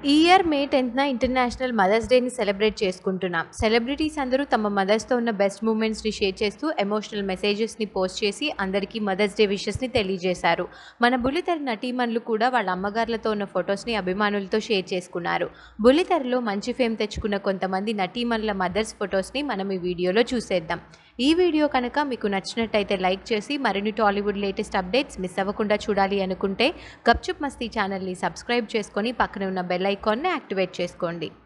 ఈ year May టెన్త్న international mother's డేని సెలబ్రేట్ చేసుకుంటున్నాం సెలబ్రిటీస్ అందరూ తమ మదర్స్తో ఉన్న బెస్ట్ మూమెంట్స్ని షేర్ చేస్తూ ఎమోషనల్ మెసేజెస్ని పోస్ట్ చేసి అందరికీ మదర్స్ డే విషెస్ని తెలియజేశారు మన బుల్లితెర నటీమణులు కూడా వాళ్ళ అమ్మగారులతో ఉన్న ఫొటోస్ని అభిమానులతో షేర్ చేసుకున్నారు బుల్లితెరలో మంచి ఫేమ్ తెచ్చుకున్న కొంతమంది నటీమణుల మదర్స్ ఫొటోస్ని మనం ఈ వీడియోలో చూసేద్దాం ఈ వీడియో కనుక మీకు నచ్చినట్టయితే లైక్ చేసి మరిన్ని టాలీవుడ్ లేటెస్ట్ అప్డేట్స్ మిస్ అవ్వకుండా చూడాలి అనుకుంటే గప్చుప్ మస్తీ ఛానల్ని సబ్స్క్రైబ్ చేసుకొని పక్కన ఉన్న బెల్ ఐకాన్ని యాక్టివేట్ చేసుకోండి